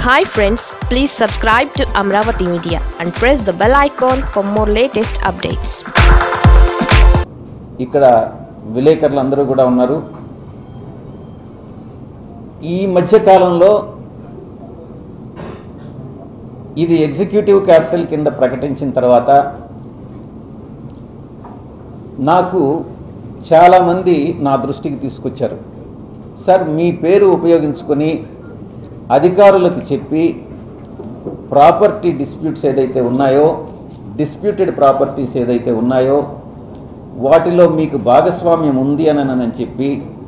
hi friends please subscribe to Amaravati media and press the bell icon for more latest updates ఇక్కడ విలేకరులు అందరూ కూడా ఉన్నారు ఈ మధ్య కాలంలో ఇది ఎగ్జిక్యూటివ్ క్యాపిటల్ కింద ప్రకటించిన తర్వాత నాకు చాలామంది నా దృష్టికి తీసుకొచ్చారు సార్ మీ పేరు ఉపయోగించుకొని అధికారులకు చెప్పి ప్రాపర్టీ డిస్ప్యూట్స్ ఏదైతే ఉన్నాయో డిస్ప్యూటెడ్ ప్రాపర్టీస్ ఏదైతే ఉన్నాయో వాటిలో మీకు భాగస్వామ్యం ఉంది అని అని చెప్పి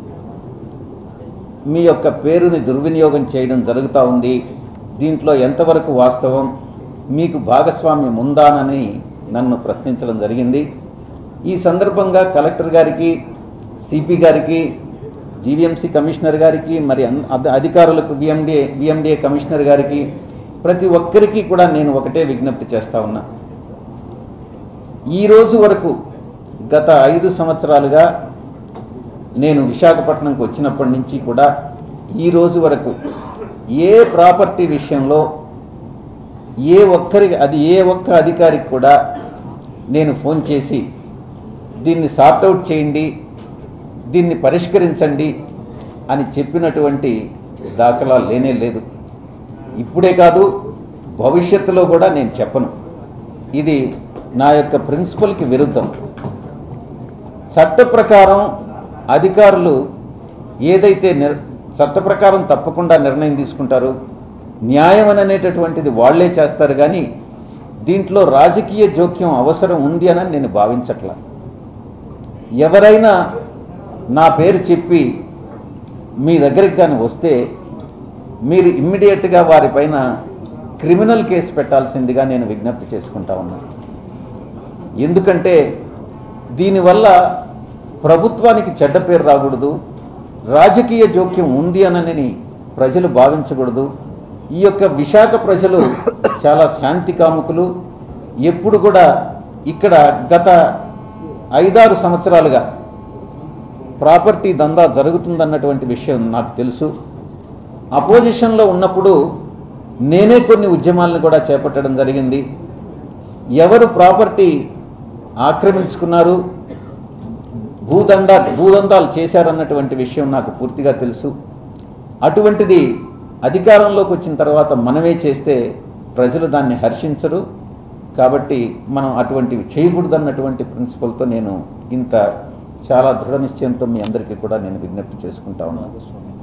మీ యొక్క పేరుని దుర్వినియోగం చేయడం జరుగుతూ ఉంది దీంట్లో ఎంతవరకు వాస్తవం మీకు భాగస్వామ్యం ఉందానని నన్ను ప్రశ్నించడం జరిగింది ఈ సందర్భంగా కలెక్టర్ గారికి సిపి గారికి జీవీఎంసీ కమిషనర్ గారికి మరి అన్- అధ- అధికారులకు విఎండిఏ విఎండిఏ కమిషనర్ గారికి ప్రతి ఒక్కరికి కూడా నేను ఒకటే విజ్ఞప్తి చేస్తా ఉన్నా ఈ రోజు వరకు గత ఐదు సంవత్సరాలుగా నేను విశాఖపట్నంకి వచ్చినప్పటి నుంచి కూడా ఈ రోజు వరకు ఏ ప్రాపర్టీ విషయంలో ఏ ఒక్కరికి అది ఏ ఒక్క అధికారికి కూడా నేను ఫోన్ చేసి దీన్ని సార్ట్అవుట్ చేయండి దీన్ని పరిష్కరించండి అని చెప్పినటువంటి దాఖలా లేనే లేదు ఇప్పుడే కాదు భవిష్యత్తులో కూడా నేను చెప్పను ఇది నా యొక్క ప్రిన్సిపల్కి విరుద్ధం చట్ట ప్రకారం అధికారులు ఏదైతే నిర్ చట్ట ప్రకారం తప్పకుండా నిర్ణయం తీసుకుంటారు న్యాయం అని అనేటటువంటిది వాళ్లే చేస్తారు కానీ దీంట్లో రాజకీయ జోక్యం అవసరం ఉంది అని నేను భావించట్లా ఎవరైనా నా పేరు చెప్పి మీ దగ్గరికి కానీ వస్తే మీరు ఇమ్మీడియట్గా వారిపైన క్రిమినల్ కేసు పెట్టాల్సిందిగా నేను విజ్ఞప్తి చేసుకుంటా ఉన్నాను ఎందుకంటే దీనివల్ల ప్రభుత్వానికి చెడ్డ పేరు రాకూడదు రాజకీయ జోక్యం ఉంది అనని ప్రజలు భావించకూడదు ఈ యొక్క విశాఖ ప్రజలు చాలా శాంతి కాముకులు ఎప్పుడు కూడా ఇక్కడ గత ఐదారు సంవత్సరాలుగా ప్రాపర్టీ దందా జరుగుతుందన్నటువంటి విషయం నాకు తెలుసు అపోజిషన్లో ఉన్నప్పుడు నేనే కొన్ని ఉద్యమాలను కూడా చేపట్టడం జరిగింది ఎవరు ప్రాపర్టీ ఆక్రమించుకున్నారు భూదండ భూదందాలు చేశారన్నటువంటి విషయం నాకు పూర్తిగా తెలుసు అటువంటిది అధికారంలోకి వచ్చిన తర్వాత మనమే చేస్తే ప్రజలు దాన్ని హర్షించరు కాబట్టి మనం అటువంటివి చేయకూడదన్నటువంటి ప్రిన్సిపల్తో నేను ఇంత చాలా దృఢ నిశ్చయంతో మీ అందరికీ కూడా నేను విజ్ఞప్తి చేసుకుంటా ఉన్నాను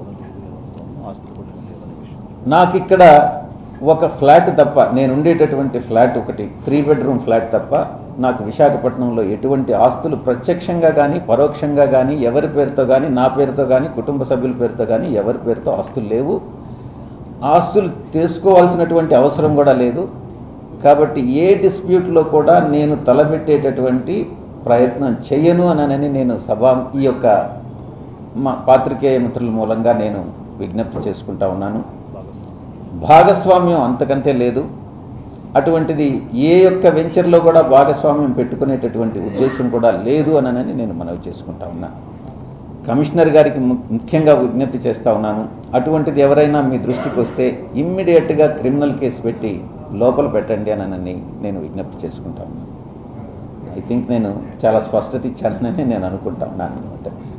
నాకు ఇక్కడ ఒక ఫ్లాట్ తప్ప నేను ఉండేటటువంటి ఫ్లాట్ ఒకటి త్రీ బెడ్రూమ్ ఫ్లాట్ తప్ప నాకు విశాఖపట్నంలో ఎటువంటి ఆస్తులు ప్రత్యక్షంగా కానీ పరోక్షంగా కానీ ఎవరి పేరుతో కానీ నా పేరుతో కానీ కుటుంబ సభ్యుల పేరుతో కానీ ఎవరి పేరుతో ఆస్తులు లేవు ఆస్తులు తీసుకోవాల్సినటువంటి అవసరం కూడా లేదు కాబట్టి ఏ డిస్ప్యూట్లో కూడా నేను తలపెట్టేటటువంటి ప్రయత్నం చేయను అనని నేను సభా ఈ యొక్క మా పాత్రికేయ మిత్రుల మూలంగా నేను విజ్ఞప్తి చేసుకుంటా ఉన్నాను భాగస్వామ్యం అంతకంటే లేదు అటువంటిది ఏ యొక్క వెంచర్లో కూడా భాగస్వామ్యం పెట్టుకునేటటువంటి ఉద్దేశం కూడా లేదు అనని నేను మనవి చేసుకుంటా ఉన్నా కమిషనర్ గారికి ము- ముఖ్యంగా విజ్ఞప్తి చేస్తా ఉన్నాను అటువంటిది ఎవరైనా మీ దృష్టికి వస్తే ఇమ్మీడియట్గా క్రిమినల్ కేసు పెట్టి లోపల పెట్టండి అనని నేను విజ్ఞప్తి చేసుకుంటా ఉన్నాను ఐ థింక్ నేను చాలా స్పష్టత ఇచ్చానని నేను అనుకుంటా ఉన్నాను అనమాట